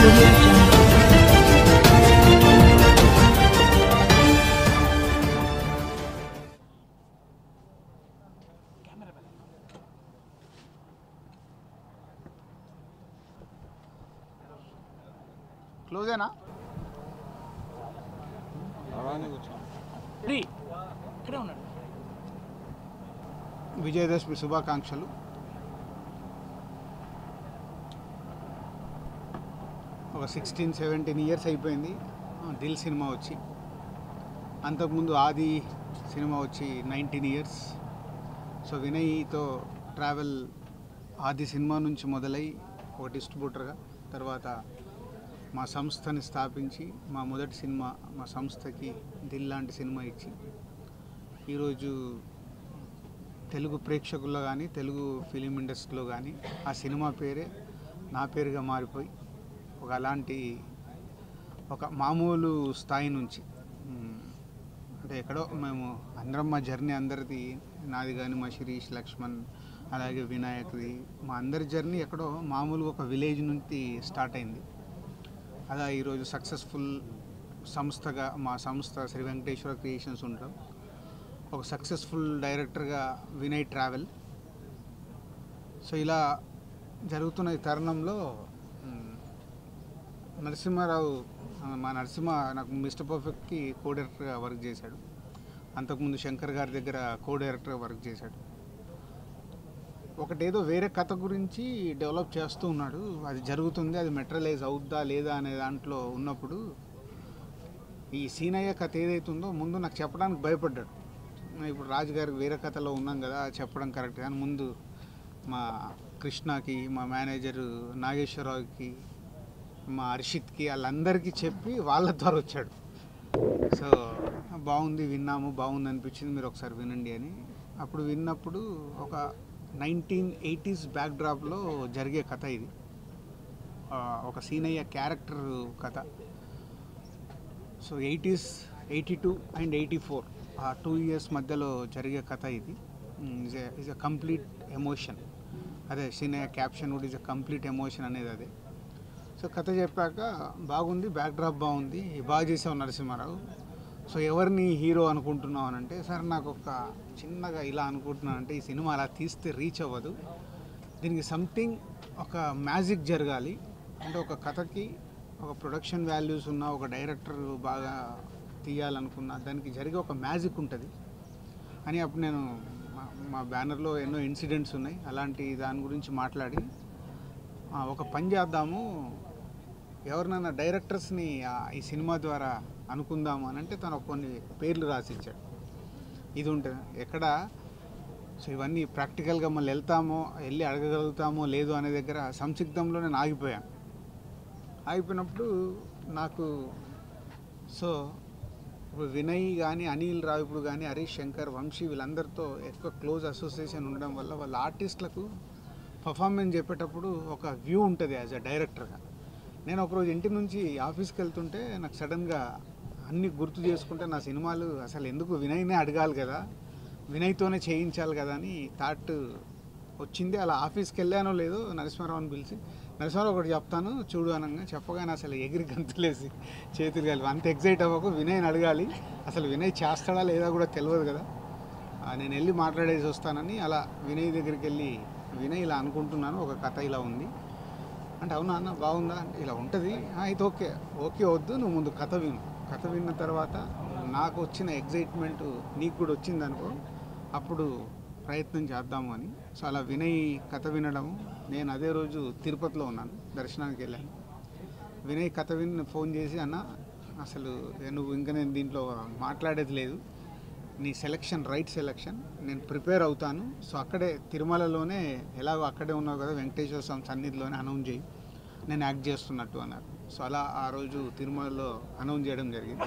audio jungle. క్లోజేనా ready ఇక్కడే ఉన్నాడు విజయదశమి శుభాకాంక్షలు ఒక సిక్స్టీన్ సెవెంటీన్ ఇయర్స్ అయిపోయింది ఆ, దిల్ సినిమా వచ్చి అంతకుముందు ఆది సినిమా వచ్చి నైన్టీన్ ఇయర్స్ సో వినయ్తో ట్రావెల్ ఆది సినిమా నుంచి మొదలై ఒక డిస్ట్రిబ్యూటర్గా తర్వాత మా సంస్థని స్థాపించి మా మొదటి సినిమా మా సంస్థకి దిల్ లాంటి సినిమా ఇచ్చి ఈరోజు తెలుగు ప్రేక్షకుల్లో కానీ తెలుగు ఫిలిం ఇండస్ట్రీలో కానీ ఆ సినిమా పేరే నా పేరుగా మారిపోయి ఒక అలాంటి ఒక మామూలు స్థాయి నుంచి మ్, అంటే ఎక్కడో మేము అందరం మా జర్నీ అందరిది నాది కానీ మా శిరీష్ లక్ష్మణ్ అలాగే వినాయక్ది మా అందరి జర్నీ ఎక్కడో మామూలుగా ఒక విలేజ్ నుంచి స్టార్ట్ అయింది అలా ఈరోజు సక్సెస్ఫుల్ సంస్థగా మా సంస్థ శ్రీ వెంకటేశ్వర క్రియేషన్స్ ఉంటాం ఒక సక్సెస్ఫుల్ డైరెక్టర్గా వినయ్ ట్రావెల్ సో ఇలా జరుగుతున్న ఈ తరుణంలో మ్, నరసింహారావు ఆ, మా నరసింహ నాకు మిస్టర్ పర్ఫెక్ట్కి కో డైరెక్టర్గా వర్క్ చేశాడు అంతకుముందు శంకర్ గారి దగ్గర కో డైరెక్టర్గా వర్క్ చేశాడు ఒకటేదో వేరే కథ గురించి డెవలప్ చేస్తూ ఉన్నాడు అది జరుగుతుంది అది మెటీరియలైజ్ అవుద్దా లేదా అనే దాంట్లో ఉన్నప్పుడు ఈ సీనయ్య కథ ఏదైతుందో ముందు నాకు చెప్పడానికి భయపడ్డాడు ఇప్పుడు రాజు గారికి వేరే కథలో ఉన్నాం కదా చెప్పడం కరెక్ట్ కానీ ముందు మా కృష్ణకి మా మేనేజరు నాగేశ్వరరావుకి మా హర్షిత్కి వాళ్ళందరికీ చెప్పి వాళ్ళ ద్వారా వచ్చాడు సో బాగుంది విన్నాము బాగుంది అనిపించింది మీరు ఒకసారి వినండి అని అప్పుడు విన్నప్పుడు ఒక నైన్టీన్ ఎయిటీస్ బ్యాక్డ్రాప్లో జరిగే కథ ఇది ఆ, ఒక సీనయ్య క్యారెక్టర్ కథ so eighties eighty two and eighty four ఆ టూ ఇయర్స్ మధ్యలో జరిగే కథ ఇది ఇస్ ఎ కంప్లీట్ ఎమోషన్ అదే సీనయ్య క్యాప్షన్ కూడా ఇస్ ఎ కంప్లీట్ ఎమోషన్ అనేది అదే సో కథ చెప్పాక బాగుంది బ్యాక్డ్రాప్ బాగుంది బాగా చేసావు నరసింహారావు సో ఎవరిని హీరో అనుకుంటున్నావు అని అంటే సార్ నాకు ఒక చిన్నగా ఇలా అనుకుంటున్నాను అంటే ఈ సినిమా అలా తీస్తే రీచ్ అవ్వదు దీనికి సంథింగ్ ఒక మ్యాజిక్ జరగాలి అంటే ఒక కథకి ఒక ప్రొడక్షన్ వాల్యూస్ ఉన్న ఒక డైరెక్టర్ బాగా తీయాలనుకున్న దానికి జరిగే ఒక మ్యాజిక్ ఉంటుంది అని అప్పుడు నేను మా- మా బ్యానర్లో ఎన్నో ఇన్సిడెంట్స్ ఉన్నాయి అలాంటి దాని గురించి మాట్లాడి ఆ, ఒక పని చేద్దాము ఎవరినైనా డైరెక్టర్స్ని ఆ, ఈ సినిమా ద్వారా అనుకుందాము అని అంటే తను కొన్ని పేర్లు రాసిచ్చాడు ఇది ఉంటుంది ఎక్కడ సో ఇవన్నీ ప్రాక్టికల్గా మళ్ళీ వెళ్తామో వెళ్ళి అడగగలుగుతామో లేదో అనే దగ్గర సంసిగ్ధంలో నేను ఆగిపోయాను ఆగిపోయినప్పుడు నాకు సో ఇప్పుడు వినయ్ కానీ అనిల్ రావిపుడు కానీ హరీష్ శంకర్ వంశీ వీళ్ళందరితో ఎక్కువ క్లోజ్ అసోసియేషన్ ఉండడం వల్ల వాళ్ళ ఆర్టిస్టులకు పర్ఫార్మెన్స్ చెప్పేటప్పుడు ఒక వ్యూ ఉంటుంది యాజ్ అ డైరెక్టర్గా నేను ఒకరోజు ఇంటి నుంచి ఆఫీస్కి వెళ్తుంటే నాకు సడన్గా అన్ని గుర్తు చేసుకుంటే నా సినిమాలు అసలు ఎందుకు వినయ్నే అడగాలి కదా వినయ్తోనే చేయించాలి కదా అని థాట్ వచ్చింది అలా ఆఫీస్కి వెళ్ళానో లేదో నరసింహారావుని పిలిచి నరసింహారావు ఒకటి చెప్తాను చూడు అనగా చెప్పగానే అసలు ఎగిరి గంతులేసి చేతులు కలిపి అంత ఎగ్జైట్ అవ్వకు వినయ్ని అడగాలి అసలు వినయ్ చేస్తాడా లేదా కూడా తెలియదు కదా ఆ, నేను వెళ్ళి మాట్లాడేసి వస్తానని అలా వినయ్ దగ్గరికి వెళ్ళి వినయ్ ఇలా అనుకుంటున్నాను ఒక కథ ఇలా ఉంది అంటే అవునా అన్న బాగుందా అంటే ఇలా ఉంటుంది "ఆ, అయితే ఓకే ఓకే వద్దు నువ్వు ముందు కథ విను కథ విన్న తర్వాత నాకు వచ్చిన ఎగ్జైట్మెంట్ నీకు కూడా వచ్చింది అనుకో అప్పుడు ప్రయత్నం చేద్దాము అని సో అలా వినయ్ కథ వినడం నేను అదే రోజు తిరుపతిలో ఉన్నాను దర్శనానికి వెళ్ళాను వినయ్ కథ విని ఫోన్ చేసి అన్న అసలు ఏ నువ్వు ఇంకా నేను దీంట్లో మాట్లాడేది లేదు నీ సెలెక్షన్ రైట్ సెలెక్షన్ నేను ప్రిపేర్ అవుతాను సో అక్కడే తిరుమలలోనే ఎలాగో అక్కడే ఉన్నావు కదా వెంకటేశ్వర స్వామి సన్నిధిలోనే అనౌన్స్ చేయి నేను యాక్ట్ చేస్తున్నట్టు అన్నారు సో అలా ఆ రోజు తిరుమలలో అనౌన్స్ చేయడం జరిగింది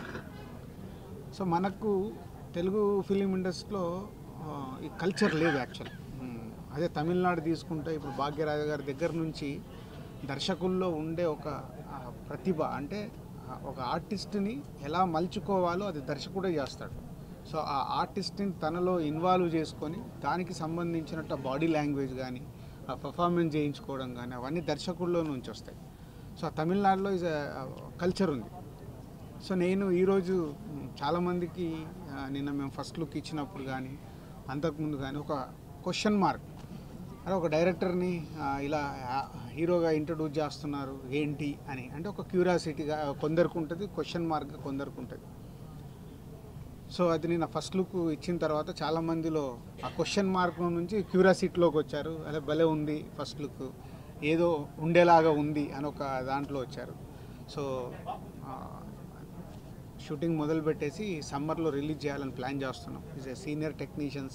సో మనకు తెలుగు ఫిలిం ఇండస్ట్రీలో ఆ, ఈ కల్చర్ లేదు యాక్చువల్ అదే తమిళనాడు తీసుకుంటే ఇప్పుడు భాగ్యరాజ గారి దగ్గర నుంచి దర్శకుల్లో ఉండే ఒక ఆ, ప్రతిభ అంటే ఆ, ఒక ఆర్టిస్ట్ని ఎలా మలుచుకోవాలో అది దర్శకుడే చేస్తాడు సో ఆ ఆర్టిస్ట్ని తనలో ఇన్వాల్వ్ చేసుకొని దానికి సంబంధించినట్టు బాడీ లాంగ్వేజ్ కానీ ఆ పర్ఫార్మెన్స్ చేయించుకోవడం కానీ అవన్నీ దర్శకుల్లో నుంచి వస్తాయి సో ఆ తమిళనాడులో ఇస్ కల్చర్ ఉంది సో నేను ఈరోజు మ్, చాలామందికి ఆ, నిన్న మేము ఫస్ట్ లుక్ ఇచ్చినప్పుడు కానీ అంతకుముందు కానీ ఒక క్వశ్చన్ మార్క్ అరే ఒక డైరెక్టర్ని ఆ, ఇలా ఆ, హీరోగా ఇంట్రడ్యూస్ చేస్తున్నారు ఏంటి అని అంటే ఒక క్యూరియాసిటీగా కొందరికి ఉంటుంది క్వశ్చన్ మార్క్ కొందరికి ఉంటుంది సో అది నేను ఫస్ట్ లుక్ ఇచ్చిన తర్వాత చాలా మందిలో ఆ క్వశ్చన్ మార్క్ నుంచి క్యూరియాసిటీలోకి వచ్చారు అదే భలే ఉంది ఫస్ట్ లుక్ ఏదో ఉండేలాగా ఉంది అని ఒక దాంట్లో వచ్చారు సో ఆ, షూటింగ్ మొదలు పెట్టేసి సమ్మర్లో రిలీజ్ చేయాలని ప్లాన్ చేస్తున్నాం ఇస్ ఏ సీనియర్ టెక్నీషియన్స్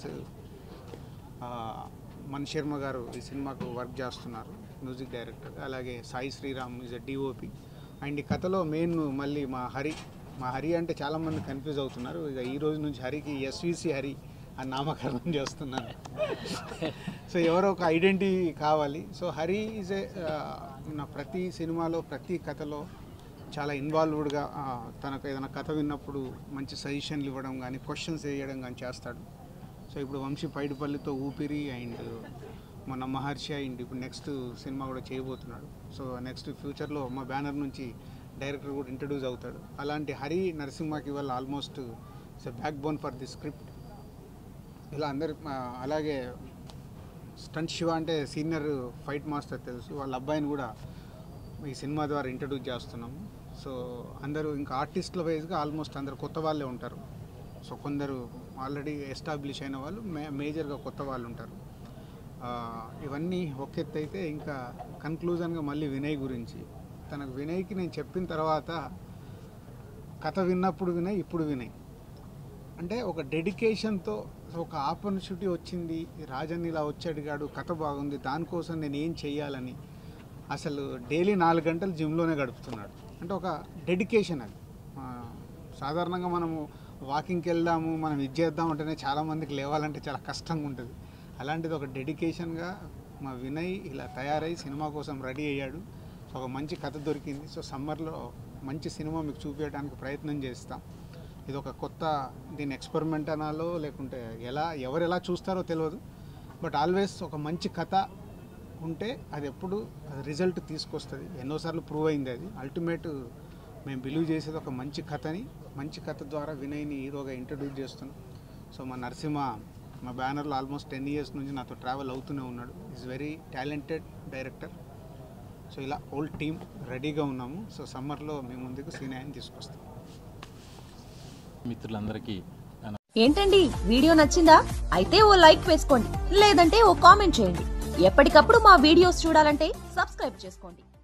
మన శర్మ గారు ఈ సినిమాకు వర్క్ చేస్తున్నారు మ్యూజిక్ డైరెక్టర్ అలాగే Sai Sriram is a DOP and ఈ కథలో మెయిన్ మళ్ళీ మా హరి మా హరి అంటే చాలామంది కన్ఫ్యూజ్ అవుతున్నారు ఇక ఈ రోజు నుంచి హరికి ఎస్విసి హరి అని నామకరణం చేస్తున్నాను సో ఎవరో ఒక ఐడెంటిటీ కావాలి సో హరి ఈజ్ ఏ నా ప్రతి సినిమాలో ప్రతి కథలో చాలా ఇన్వాల్వ్డ్గా తనకు ఏదైనా కథ విన్నప్పుడు మంచి సజెషన్లు ఇవ్వడం కానీ క్వశ్చన్స్ వేయడం కానీ చేస్తాడు సో ఇప్పుడు వంశీ పైడిపల్లితో ఊపిరి అండ్ మన మహర్షి అండ్ ఇప్పుడు నెక్స్ట్ సినిమా కూడా చేయబోతున్నాడు సో నెక్స్ట్ ఫ్యూచర్లో మా బ్యానర్ నుంచి డైరెక్టర్ కూడా ఇంట్రడ్యూస్ అవుతాడు అలాంటి హరి నరసింహకి ఇవాళ almost it's backbone for the script ఇలా అందరి ఆ, అలాగే స్టంట్ శివ అంటే సీనియర్ ఫైట్ మాస్టర్ తెలుసు వాళ్ళ అబ్బాయిని కూడా ఈ సినిమా ద్వారా ఇంట్రడ్యూస్ చేస్తున్నాము సో అందరూ ఇంకా ఆర్టిస్టుల వైజ్గా ఆల్మోస్ట్ అందరు కొత్త వాళ్ళే ఉంటారు సో కొందరు ఆల్రెడీ ఎస్టాబ్లిష్ అయిన వాళ్ళు మే మేజర్గా కొత్త వాళ్ళు ఉంటారు ఆ, ఇవన్నీ ఒక ఎత్తు అయితే ఇంకా కన్క్లూజన్గా మళ్ళీ వినయ్ గురించి తనకు వినయ్కి నేను చెప్పిన తర్వాత కథ విన్నప్పుడు వినయ్ ఇప్పుడు వినయ్ అంటే ఒక డెడికేషన్తో ఒక ఆపర్చునిటీ వచ్చింది రాజన్ ఇలా వచ్చి అడిగాడు కథ బాగుంది దానికోసం నేను ఏం చేయాలని అసలు డైలీ నాలుగు గంటలు జిమ్లోనే గడుపుతున్నాడు అంటే ఒక డెడికేషన్ అది ఆ, సాధారణంగా మనము వాకింగ్కి వెళ్దాము మనం ఇది చేద్దాం అంటేనే చాలామందికి లేవాలంటే చాలా కష్టంగా ఉంటుంది అలాంటిది ఒక డెడికేషన్గా మా వినయ్ ఇలా తయారై సినిమా కోసం రెడీ అయ్యాడు సో ఒక మంచి కథ దొరికింది సో సమ్మర్లో మంచి సినిమా మీకు చూపించడానికి ప్రయత్నం చేస్తాం ఇది ఒక కొత్త దీని ఎక్స్పెరిమెంట్ అనాలో లేకుంటే ఎలా ఎవరు ఎలా చూస్తారో తెలియదు బట్ ఆల్వేస్ ఒక మంచి కథ ఉంటే అది ఎప్పుడు అది రిజల్ట్ తీసుకొస్తుంది ఎన్నోసార్లు ప్రూవ్ అయింది అది అల్టిమేట్ మేము బిలీవ్ చేసేది ఒక మంచి కథని మంచి కథ ద్వారా వినయ్ని హీరోగా ఇంట్రడ్యూస్ చేస్తున్నాం సో మా నరసింహ మా బ్యానర్లో ఆల్మోస్ట్ టెన్ ఇయర్స్ నుంచి నాతో ట్రావెల్ అవుతూనే ఉన్నాడు is very talented director so ఇలా ఓల్డ్ టీమ్ రెడీగా ఉన్నాము సో సమ్మర్లో మేము ముందుకు సీనియాని తీసుకొస్తాం మిత్రులందరికీ నా ఏంటండి వీడియో నచ్చిందా అయితే ఓ లైక్ వేసుకోండి లేదంటే ఓ కామెంట్ చేయండి ఎప్పటికప్పుడు మా వీడియోస్ చూడాలంటే సబ్స్క్రైబ్ చేసుకోండి